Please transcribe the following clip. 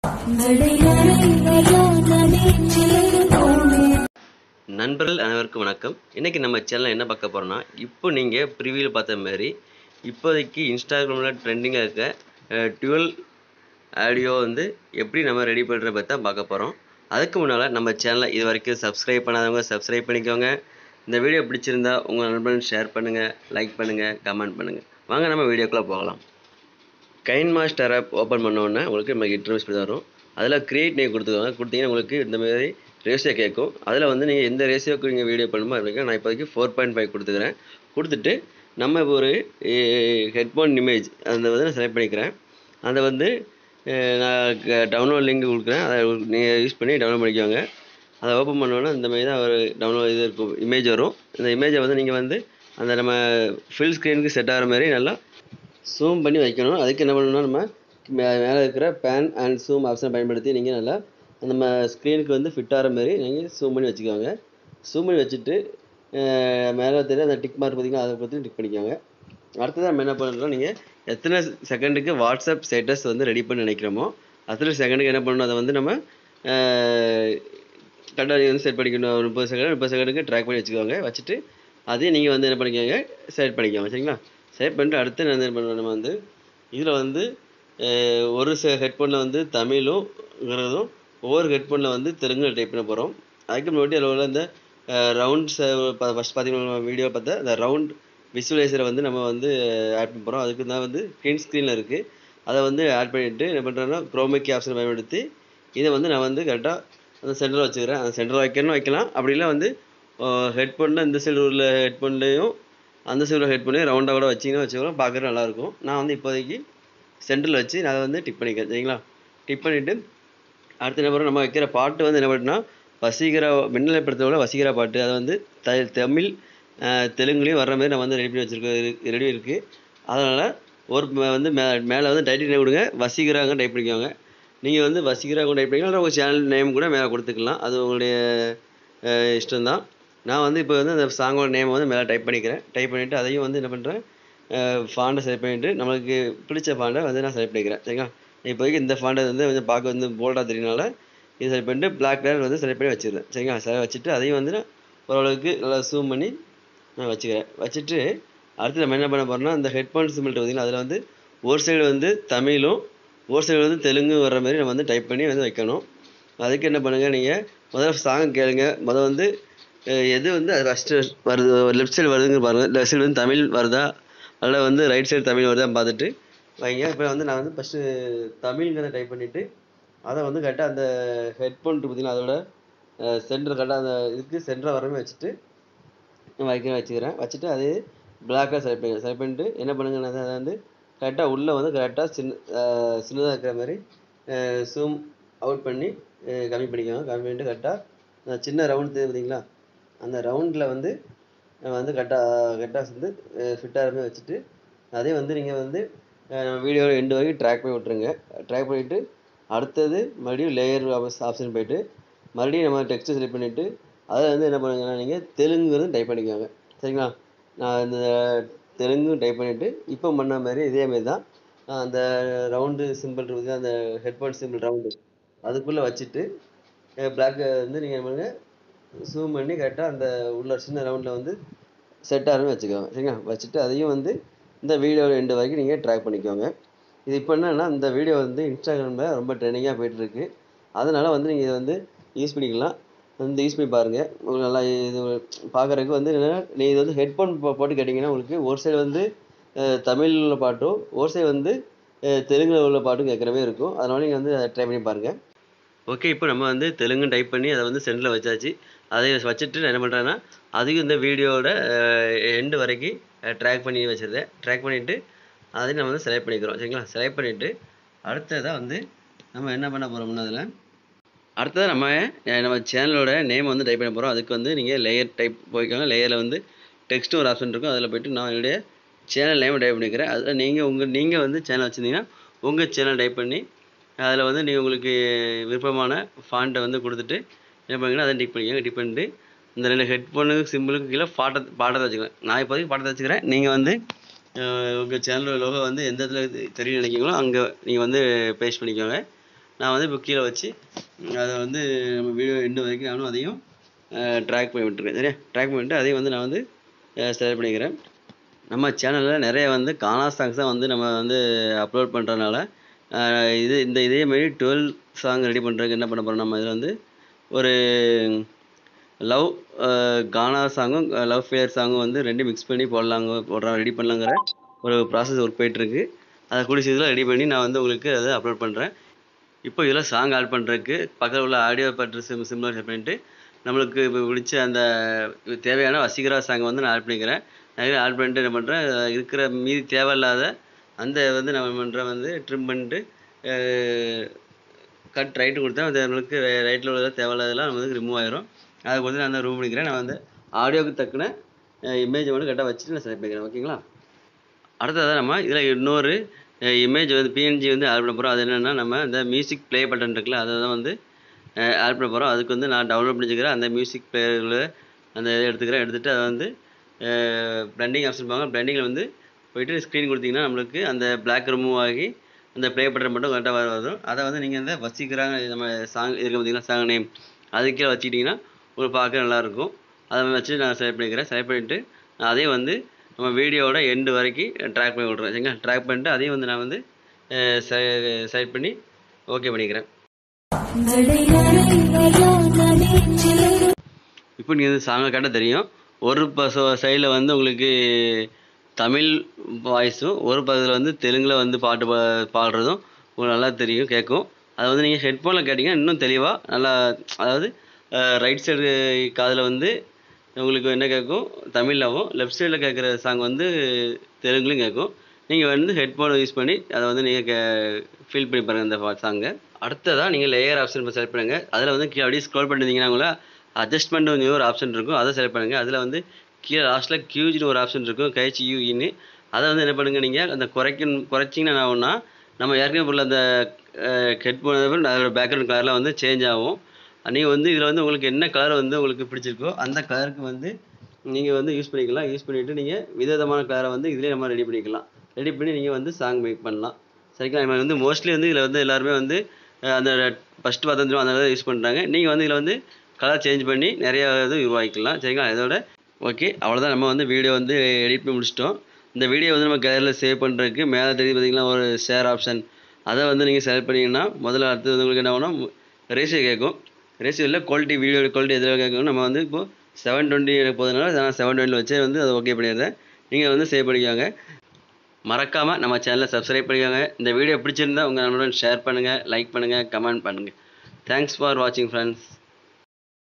நண்பர்கள் அனைவருக்கும் வணக்கம் இன்றைக்கி நம்ம சேனலில் என்ன பார்க்க போகிறோம்னா இப்போ நீங்கள் ப்ரிவியூவில் பார்த்த மாதிரி இப்போதைக்கு இன்ஸ்டாகிராமில் ட்ரெண்டிங்காக இருக்க டுவெல் ஆடியோ வந்து எப்படி நம்ம ரெடி பண்ணுறத பற்றி தான் பார்க்க போகிறோம் அதுக்கு முன்னால் நம்ம சேனலை இது வரைக்கும் சப்ஸ்கிரைப் பண்ணாதவங்க சப்ஸ்கிரைப் பண்ணிக்கோங்க இந்த வீடியோ பிடிச்சிருந்தா உங்கள் நண்பர்கள் ஷேர் பண்ணுங்கள் லைக் பண்ணுங்கள் கமெண்ட் பண்ணுங்கள் வாங்க நம்ம வீடியோக்குள்ளே போகலாம் கைன் மாஸ்டர் ஆப் ஓப்பன் பண்ணோன்னே உங்களுக்கு நம்ம இன்டர்வியூஸ் பண்ணி வரும் அதில் கிரியேட் நேம் கொடுத்துக்கோங்க கொடுத்தீங்கன்னா உங்களுக்கு இந்த மாதிரி ரேஷியோ கேட்கும் அதில் வந்து நீங்கள் எந்த ரேஷியோக்கு நீங்கள் வீடியோ பண்ணுமோ அதுக்கு நான் இப்போதைக்கு ஃபோர் பாயிண்ட் ஃபைவ் கொடுத்துக்கிறேன் கொடுத்துட்டு நம்ம இப்போ ஒரு ஹெட்ஃபோன் இமேஜ் அந்த வந்து நான் செலக்ட் பண்ணிக்கிறேன் அதை வந்து அஹ், நான் டவுன்லோட் லிங்க் கொடுக்குறேன் அதை நீங்கள் யூஸ் பண்ணி டவுன்லோட் பண்ணிக்கோங்க அதை ஓப்பன் பண்ணோன்னா இந்த மாதிரி தான் ஒரு டவுன்லோட் இது இருக்கும் இமேஜ் வரும் இந்த இமேஜை வந்து நீங்கள் வந்து அந்த நம்ம ஃபில் ஸ்க்ரீனுக்கு செட் ஆகிற மாதிரி நல்லா ஜூம் பண்ணி வைக்கணும் அதுக்கு என்ன பண்ணணும்னா நம்ம மே- மேலே இருக்கிற பேன் அண்ட் ஜூம் ஆப்ஷனை பயன்படுத்தி நீங்கள் நல்லா நம்ம ஸ்க்ரீனுக்கு வந்து ஃபிட் ஆகிற மாதிரி நீங்கள் ஜூம் பண்ணி வச்சுக்கோங்க ஜூம் பண்ணி வச்சுட்டு அஹ், மேலே தெரிய அந்த டிக் மார்க் பார்த்தீங்கன்னா அதை பற்றி டிக் பண்ணிக்கோங்க அடுத்தது நம்ம என்ன பண்ணுறோம் நீங்கள் எத்தனை செகண்டுக்கு வாட்ஸ்அப் ஸ்டேட்டஸ் வந்து ரெடி பண்ணி நினைக்கிறோமோ அத்தனை செகண்டுக்கு என்ன பண்ணணும் அதை வந்து நம்ம கரெக்டாக நீங்கள் வந்து செட் பண்ணிக்கணும் ஒரு முப்பது செகண்ட் முப்பது செகண்டுக்கு ட்ராக் பண்ணி வச்சுக்கோங்க வச்சுட்டு அதையும் நீங்கள் வந்து என்ன பண்ணிக்கோங்க செலக்ட் பண்ணிக்கோங்க சரிங்களா செலக்ட் பண்ணிட்டு அடுத்து நான் என்ன பண்ணுவோம் நம்ம வந்து இதில் வந்து அஹ், ஒரு ச ஹெட்ஃபோனில் வந்து தமிழும்ங்கிறதும் ஒவ்வொரு ஹெட்ஃபோனில் வந்து தெலுங்கு டைப் பண்ண போகிறோம் அதுக்கு முன்னாடி அதில் உள்ள இந்த ரவுண்ட்ஸ் ஃபஸ்ட் பார்த்தீங்கன்னா வீடியோ பார்த்தா இந்த ரவுண்ட் விசுவலைசரை வந்து நம்ம வந்து ஆட் பண்ண போகிறோம் அதுக்கு தான் வந்து க்ரீன் ஸ்க்ரீனில் இருக்குது அதை வந்து ஆட் பண்ணிவிட்டு என்ன பண்ணுறேன்னா க்ரோமிக்கி ஆப்ஷனை பயன்படுத்தி இதை வந்து நான் வந்து கரெக்டாக அந்த சென்டரில் வச்சுக்கிறேன் அந்த சென்டரில் வைக்கணும் வைக்கலாம் அப்படி இல்லை வந்து ஹெட்ஃபோனில் இந்த சைடு உள்ள ஹெட்ஃபோன்லேயும் அந்த சைடு உள்ள ஹெட்ஃபோனையும் ரவுண்டாக கூட வச்சிங்கன்னா வச்சுக்கலாம் பார்க்குறது நல்லாயிருக்கும் நான் வந்து இப்போதைக்கு சென்டரில் வச்சு நான் அதை வந்து டிக் பண்ணிக்கிறேன் சரிங்களா டிக் பண்ணிவிட்டு அடுத்து என்ன பண்ணுறோம் நம்ம வைக்கிற பாட்டு வந்து என்ன பண்ணுறோம்னா வசீகரா மின்னலை படத்தோட வசீகரா பாட்டு அதை வந்து த தமிழ் அஹ், தெலுங்குலேயும் வர்ற மாதிரி நம்ம வந்து ரெடி பண்ணி வச்சுருக்க ரெடி இருக்குது அதனால் ஒரு ம- வந்து மே மேலே வந்து டைட்டில் நேம் கொடுங்க வசீகராங்க டைப் பண்ணிக்கோங்க நீங்கள் வந்து வசீகராக டைப் பண்ணிக்கலாம் இல்லை உங்கள் சேனல் நேம் கூட மேலே கொடுத்துக்கலாம் அது உங்களுடைய அஹ், இஷ்டம்தான் நான் வந்து இப்போ வந்து அந்த சாங்கோட நேமை வந்து மேலே டைப் பண்ணிக்கிறேன் டைப் பண்ணிவிட்டு அதையும் வந்து என்ன பண்ணுறேன் ஃபாண்டை செலக்ட் பண்ணிவிட்டு நம்மளுக்கு பிடிச்ச ஃபாண்டை வந்து நான் செலக்ட் பண்ணிக்கிறேன் சரிங்களா இப்போதைக்கு இந்த ஃபாண்டை வந்து கொஞ்சம் பார்க்க வந்து போல்டாக தெரியனால இது செலக்ட் பண்ணிட்டு பிளாக் கலர் வந்து செலக்ட் பண்ணி வச்சிடுறேன் சரிங்களா செலக்ட் வச்சுட்டு அதையும் வந்து நான் ஓரளவுக்கு நல்லா ஜூம் பண்ணி நான் வச்சுக்கிறேன் வச்சுட்டு அடுத்து நம்ம என்ன பண்ண போகிறோம்னா அந்த ஹெட்ஃபோன் சிம்பிள் பார்த்தீங்கன்னா அதில் வந்து ஒரு சைடு வந்து தமிழும் ஒரு சைடு வந்து தெலுங்கு வர்ற மாதிரி நம்ம வந்து டைப் பண்ணி வந்து வைக்கணும் அதுக்கு என்ன பண்ணுங்கள் நீங்கள் முதல்ல சாங் கேளுங்க முதல் வந்து அஹ், எது வந்து அது ஃபஸ்ட்டு வருது லெஃப்ட் சைடு வருதுங்க பாருங்கள் லெஃப்ட் சைடு வந்து தமிழ் வருதா அதில் வந்து ரைட் சைடு தமிழ் வருதான்னு பார்த்துட்டு வைங்க இப்போ வந்து நான் வந்து ஃபஸ்ட்டு தமிழ்ங்கிறத டைப் பண்ணிவிட்டு அதை வந்து கரெக்டாக அந்த ஹெட்ஃபோன் பார்த்தீங்கன்னா அதோட சென்டர் கரெக்டாக அந்த இதுக்கு சென்டராக வரமே வச்சுட்டு நான் வைக்க வச்சுக்கிறேன் வச்சுட்டு அது பிளாக்காக செலக்ட் பண்ணி செலக்ட் பண்ணிட்டு என்ன பண்ணுங்க நான் அதை வந்து கரெக்டாக உள்ளே வந்து கரெக்டாக சின்ன சின்னதாக இருக்கிற மாதிரி ஜூம் அவுட் பண்ணி அஹ் கம்மி பண்ணிக்கோங்க கம்மி பண்ணிட்டு கரெக்டாக சின்ன ரவுண்ட் தெரியுது பார்த்தீங்களா அந்த ரவுண்டில் வந்து நம்ம வந்து கரெக்டாக கரெக்டாக வந்து ஃபிட்டாக மாதிரி வச்சுட்டு அதே வந்து நீங்கள் வந்து வீடியோ எண்டு வரைக்கும் ட்ராக் பண்ணி விட்ருங்க ட்ராக் பண்ணிவிட்டு அடுத்தது மறுபடியும் லேயர் ஆப்ஷன் போயிட்டு மறுபடியும் நம்ம டெக்ஸ்ட் செலக்ட் பண்ணிவிட்டு அதில் வந்து என்ன பண்ணுங்கன்னா நீங்கள் தெலுங்குங்கிறது டைப் பண்ணிக்கோங்க சரிங்களா நான் இந்த தெலுங்கு டைப் பண்ணிவிட்டு இப்போ பண்ண மாதிரி இதே மாதிரி தான் நான் அந்த ரவுண்டு சிம்பிள் இருக்குது அந்த ஹெட்ஃபோன் சிம்பிள் ரவுண்டு அதுக்குள்ளே வச்சுட்டு பிளாக் வந்து நீங்கள் என்ன பண்ணுங்க ஜூம் பண்ணி கரெக்டாக அந்த உள்ள சின்ன ரவுண்டில் வந்து செட் ஆகுன்னு வச்சுக்கோங்க சரிங்களா வச்சுட்டு அதையும் வந்து இந்த வீடியோ ரெண்டு வரைக்கும் நீங்கள் ட்ராக் பண்ணிக்கோங்க இது இப்போ என்னன்னா இந்த வீடியோ வந்து இன்ஸ்டாகிராமில் ரொம்ப ட்ரெண்டிங்காக போயிட்டுருக்கு அதனால் வந்து நீங்கள் இதை வந்து யூஸ் பண்ணிக்கலாம் வந்து யூஸ் பண்ணி பாருங்கள் உங்களுக்கு நல்லா இது பார்க்குறதுக்கு வந்து என்னென்னா நீங்கள் இது வந்து ஹெட்ஃபோன் போட்டு கேட்டிங்கன்னா உங்களுக்கு ஒரு சைடு வந்து அஹ், தமிழ்ல உள்ள பாட்டும் ஒரு சைடு வந்து அஹ், தெலுங்குல உள்ள பாட்டும் கேட்குற மாதிரி இருக்கும் அதனால நீங்கள் வந்து அதை ட்ரை பண்ணி பாருங்கள் ஓகே இப்போ நம்ம வந்து தெலுங்கு டைப் பண்ணி அதை வந்து சென்டரில் வச்சாச்சு அதை வச்சுட்டு நான் என்ன பண்ணுறேன்னா அதையும் இந்த வீடியோவோட எண்டு வரைக்கும் ட்ராக் பண்ணி வச்சிருந்தேன் ட்ராக் பண்ணிவிட்டு அதையும் நம்ம வந்து செலக்ட் பண்ணிக்கிறோம் சரிங்களா செலக்ட் பண்ணிவிட்டு அடுத்ததாக வந்து நம்ம என்ன பண்ண போகிறோம்னா அதில் அடுத்தது நம்ம அஹ், நம்ம சேனலோட நேம் வந்து டைப் பண்ண போகிறோம் அதுக்கு வந்து நீங்கள் லேயர் டைப் போய்க்கோங்க லேயரில் வந்து டெக்ஸ்ட்டும் ஒரு ஆப்ஷன் இருக்கும் அதில் போயிட்டு நான் என்னுடைய சேனல் நேம் டைப் பண்ணிக்கிறேன் அதில் நீங்கள் உங்கள் நீங்கள் வந்து சேனல் வச்சுருந்தீங்கன்னா உங்கள் சேனல் டைப் பண்ணி அதில் வந்து நீங்கள் உங்களுக்கு விருப்பமான ஃபாண்ட்டை வந்து கொடுத்துட்டு என்ன பண்ணுங்கன்னா அதை டிக் பண்ணிக்கோங்க டிக் பண்ணிட்டு இந்த ரெண்டு ஹெட்ஃபோனுக்கு சிம்பிளுக்கு கீழே பாட்டை பாட்டத்தை வச்சுக்கிறேன் நான் இப்போதைக்கு பாட்டத்தை வச்சுக்கிறேன் நீங்கள் வந்து உங்கள் சேனலோட லோகோ வந்து எந்த இடத்துல தெ- தெரியும் நினைக்கிறீங்களோ அங்கே நீங்கள் வந்து பேஸ்ட் பண்ணிக்கோங்க நான் வந்து இப்போ கீழே வச்சு அதை வந்து நம்ம வீடியோ எண்டு வரைக்கும் நானும் அதையும் ட்ராக் பண்ணி விட்டுருக்கேன் சரியா ட்ராக் பண்ணிட்டு அதையும் வந்து நான் வந்து செலக்ட் பண்ணிக்கிறேன் நம்ம சேனலில் நிறைய வந்து கானா சாங்ஸ் தான் வந்து நம்ம வந்து அப்லோட் பண்ணுறதுனால இது இந்த இதே மாதிரி டுவெல் சாங் ரெடி பண்ணுறதுக்கு என்ன பண்ண போகிறோம் நம்ம இதில் வந்து ஒரு லவ் கானா சாங்கும் லவ் ஃபேர் சாங்கும் வந்து ரெண்டும் மிக்ஸ் பண்ணி போடலாங்க போடுறோம் ரெடி பண்ணலாங்கிற ஒரு ப்ராசஸ் ஒர்க் போயிட்டுருக்கு அதை கூடிய சீக்கிரம் ரெடி பண்ணி நான் வந்து உங்களுக்கு அதை அப்லோட் பண்ணுறேன் இப்போ இதில் சாங் ஆட் பண்ணுறதுக்கு பக்கத்தில் உள்ள ஆடியோ பட்ரு சிம் சிம்லர் செட் பண்ணிட்டு நம்மளுக்கு இப்போ பிடிச்ச அந்த தேவையான வசீகரா சாங்கை வந்து நான் ஆட் பண்ணிக்கிறேன் நான் ஆட் பண்ணிட்டு என்ன பண்ணுறேன் இருக்கிற மீதி தேவையில்லாத அந்த வந்து நம்ம பண்ணுறேன் வந்து ட்ரிம் பண்ணிட்டு கட் ரைட்டு கொடுத்தா அது நம்மளுக்கு ரைட்டில் உள்ளது தேவையில்லாதெல்லாம் நம்மளுக்கு ரிமூவ் ஆயிரும் அதை கொடுத்து நான் ரூம் பண்ணிக்கிறேன் நான் வந்து ஆடியோக்கு தக்கன இமேஜை மட்டும் கரெக்டாக வச்சுட்டு நான் செலக்ட் பண்ணிக்கிறேன் ஓகேங்களா அடுத்ததாக நம்ம இதில் இன்னொரு இமேஜ் வந்து பிஎன்ஜி வந்து ஆட் பண்ண போகிறோம் அது என்னென்னா நம்ம இந்த மியூசிக் ப்ளே பட்டன் இருக்குல்ல அதை தான் வந்து ஆட் பண்ண போகிறோம் அதுக்கு வந்து நான் டவுன்லோட் பண்ணிச்சுக்கிறேன் அந்த மியூசிக் பிளேயரில் அந்த இதை எடுத்துக்கிறேன் எடுத்துகிட்டு அதை வந்து பிளண்டிங் ஆப்ஷன் பாங்க பிளண்டிங்கில் வந்து போயிட்டு ஸ்க்ரீன் கொடுத்தீங்கன்னா நம்மளுக்கு அந்த பிளாக் ரிமூவ் ஆகி அந்த ப்ளே பட்டன் மட்டும் கரெக்டாக வர வரும் அதை வந்து நீங்கள் இந்த வசிக்கிறாங்க நம்ம சாங் இருக்க பார்த்தீங்கன்னா சாங் நேம் அதுக்கே வச்சுக்கிட்டிங்கன்னா உங்களுக்கு பார்க்க நல்லாயிருக்கும் அதை வச்சு நான் செலக்ட் பண்ணிக்கிறேன் செலக்ட் பண்ணிவிட்டு நான் அதையும் வந்து நம்ம வீடியோவோட எண்டு வரைக்கும் ட்ராக் பண்ணி விட்றேன் சரிங்களா ட்ராக் பண்ணிட்டு அதையும் வந்து நான் வந்து செலக்ட் பண்ணி ஓகே பண்ணிக்கிறேன் இப்போ நீங்கள் வந்து சாங்கை கேட்டால் தெரியும் ஒரு ப சைடில் வந்து உங்களுக்கு தமிழ் வாய்ஸும் ஒரு பக்கத்தில் வந்து தெலுங்கில் வந்து பாட்டு பா பாடுறதும் உங்களுக்கு நல்லா தெரியும் கேட்கும் அதை வந்து நீங்கள் ஹெட்ஃபோனில் கேட்டிங்கன்னா இன்னும் தெளிவாக நல்லா அதாவது ரைட் சைடு காதில் வந்து உங்களுக்கு என்ன கேட்கும் தமிழாகவும் லெஃப்ட் சைடில் கேட்குற சாங் வந்து தெலுங்குலையும் கேட்கும் நீங்கள் வந்து ஹெட்ஃபோனை யூஸ் பண்ணி அதை வந்து நீங்கள் கே ஃபீல் பண்ணி பாருங்கள் அந்த சாங்கை அடுத்ததாக நீங்கள் லேயர் ஆப்ஷன் செலக்ட் பண்ணுங்கள் அதில் வந்து கீழே அப்படியே ஸ்க்ரோல் பண்ணிருந்தீங்கன்னா உங்களை அட்ஜஸ்ட்மெண்ட் வந்து ஒரு ஆப்ஷன் இருக்கும் அதை செலக்ட் பண்ணுங்கள் அதில் வந்து கீழே லாஸ்ட்டில் கியூஜின்னு ஒரு ஆப்ஷன் இருக்கும் கைச்சி யூஇன்னு அதை வந்து என்ன பண்ணுங்கள் நீங்கள் அந்த குறைக்கும் குறைச்சிங்கன்னா என்ன ஆகும்னா நம்ம ஏற்கனவே உள்ள அந்த ஹெட்ஃபோன் அதோட பேக்ரவுண்ட் கலரில் வந்து சேஞ்ச் ஆகும் நீங்கள் வந்து இதில் வந்து உங்களுக்கு என்ன கலர் வந்து உங்களுக்கு பிடிச்சிருக்கோ அந்த கலருக்கு வந்து நீங்கள் வந்து யூஸ் பண்ணிக்கலாம் யூஸ் பண்ணிவிட்டு நீங்கள் விதவிதமான கலரை வந்து இதிலே நம்ம ரெடி பண்ணிக்கலாம் ரெடி பண்ணி நீங்கள் வந்து சாங் மேக் பண்ணலாம் சரிங்களா நம்ம வந்து மோஸ்ட்லி வந்து இதில் வந்து எல்லாருமே வந்து அந்த ஃபஸ்ட்டு பத்தஞ்சு அந்த இதை யூஸ் பண்ணுறாங்க நீங்கள் வந்து இதில் வந்து கலர் சேஞ்ச் பண்ணி நிறையா இது உருவாக்கிக்கலாம் சரிங்களா இதோட ஓகே அவ்வளோதான் நம்ம வந்து வீடியோ வந்து எடிட் பண்ணி முடிச்சிட்டோம் இந்த வீடியோ வந்து நம்ம கேலரியில் சேவ் பண்ணுறதுக்கு மேலே தெரியுது பார்த்தீங்கன்னா ஒரு ஷேர் ஆப்ஷன் அதை வந்து நீங்கள் செலக்ட் பண்ணிங்கன்னா முதல்ல அடுத்தது வந்து உங்களுக்கு என்ன ஆகும்னா ரேஷியோ கேட்கும் ரேஷியோ இல்லை குவாலிட்டி வீடியோ குவாலிட்டி எதில் கேட்கும் நம்ம வந்து இப்போது செவன் டுவெண்ட்டி எனக்கு போதுனால நான் செவன் டுவெண்ட்டி வச்சே வந்து அதை ஓகே பண்ணிடுறேன் நீங்கள் வந்து சேவ் பண்ணிக்கோங்க மறக்காமல் நம்ம சேனலை சப்ஸ்கிரைப் பண்ணிக்கோங்க இந்த வீடியோ பிடிச்சிருந்தா உங்கள் நண்பருடன் ஷேர் பண்ணுங்கள் லைக் பண்ணுங்கள் கமெண்ட் பண்ணுங்கள் தேங்க்ஸ் ஃபார் வாட்சிங் ஃப்ரெண்ட்ஸ்